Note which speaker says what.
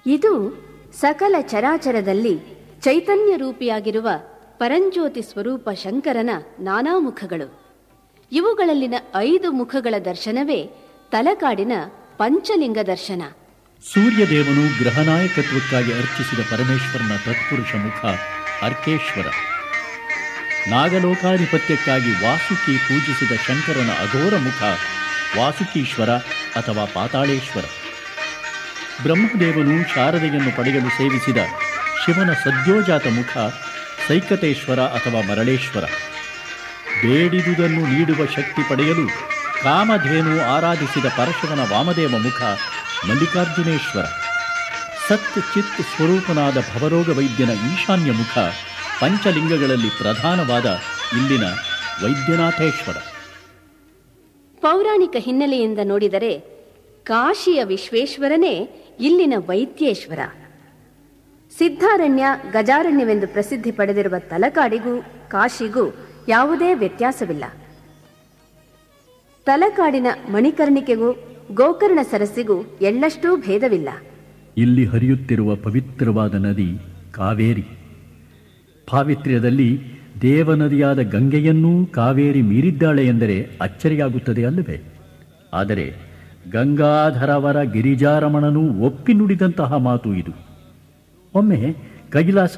Speaker 1: ಇದು ಸಕಲ ಚರಾಚರದಲ್ಲಿ ಚೈತನ್ಯ ರೂಪಿಯಾಗಿರುವ ಪರಂಜ್ಯೋತಿ ಸ್ವರೂಪ ಶಂಕರನ ನಾನಾ ಮುಖಗಳು ಇವುಗಳಲ್ಲಿನ ಐದು ಮುಖಗಳ ದರ್ಶನವೇ ತಲಕಾಡಿನ ಪಂಚಲಿಂಗ ದರ್ಶನ
Speaker 2: ಸೂರ್ಯದೇವನು ಗ್ರಹನಾಯಕತ್ವಕ್ಕಾಗಿ ಅರ್ಚಿಸಿದ ಪರಮೇಶ್ವರನ ತತ್ಪುರುಷ ಮುಖ ಅರ್ಕೇಶ್ವರ ನಾಗಲೋಕಾಧಿಪತ್ಯಕ್ಕಾಗಿ ವಾಸುಕಿ ಪೂಜಿಸಿದ ಶಂಕರನ ಅಘೋರ ಮುಖ ವಾಸುಕೀಶ್ವರ ಅಥವಾ ಪಾತಾಳೇಶ್ವರ ಬ್ರಹ್ಮದೇವನು ಶಾರದೆಯನ್ನು ಪಡೆಯಲು ಸೇವಿಸಿದ ಶಿವನ ಸದ್ಯೋಜಾತ ಮುಖ ಸೈಕತೇಶ್ವರ ಅಥವಾ ಮರಳೇಶ್ವರ ಬೇಡಿದುದನ್ನು ನೀಡುವ ಶಕ್ತಿ ಪಡೆಯಲು ಕಾಮಧೇನು ಆರಾಧಿಸಿದ ಪರಶಿವನ ವಾಮದೇವ ಮುಖ ಮಲ್ಲಿಕಾರ್ಜುನೇಶ್ವರ ಸತ್ ಚಿತ್ ಸ್ವರೂಪನಾದ ಭವರೋಗ ವೈದ್ಯನ ಈಶಾನ್ಯ ಮುಖ ಪಂಚಲಿಂಗಗಳಲ್ಲಿ ಪ್ರಧಾನವಾದ ಇಲ್ಲಿನ ವೈದ್ಯನಾಥೇಶ್ವರ
Speaker 1: ಪೌರಾಣಿಕ ಹಿನ್ನೆಲೆಯಿಂದ ನೋಡಿದರೆ ಕಾಶಿಯ ವಿಶ್ವೇಶ್ವರನೇ ಇಲ್ಲಿನ ವೈದ್ಯೇಶ್ವರ ಸಿದ್ಧಾರಣ್ಯ ಗಜಾರಣ್ಯವೆಂದು ಪ್ರಸಿದ್ಧಿ ಪಡೆದಿರುವ ತಲಕಾಡಿಗೂ ಕಾಶಿಗೂ ಯಾವುದೇ ವ್ಯತ್ಯಾಸವಿಲ್ಲ ತಲಕಾಡಿನ ಮಣಿಕರ್ಣಿಕೆಗೂ ಗೋಕರ್ಣ ಸರಸ್ಸಿಗೂ ಎಳ್ಳಷ್ಟೂ ಭೇದವಿಲ್ಲ
Speaker 2: ಇಲ್ಲಿ ಹರಿಯುತ್ತಿರುವ ಪವಿತ್ರವಾದ ನದಿ ಕಾವೇರಿ ಪಾವಿತ್ರ್ಯದಲ್ಲಿ ದೇವನದಿಯಾದ ಗಂಗೆಯನ್ನೂ ಕಾವೇರಿ ಮೀರಿದ್ದಾಳೆ ಎಂದರೆ ಅಚ್ಚರಿಯಾಗುತ್ತದೆ ಅಲ್ಲವೇ ಆದರೆ ಗಂಗಾಧರವರ ಗಿರಿಜಾರಮಣನೂ ಒಪ್ಪಿ ನುಡಿದಂತಹ ಮಾತು ಇದು ಒಮ್ಮೆ ಕೈಲಾಸ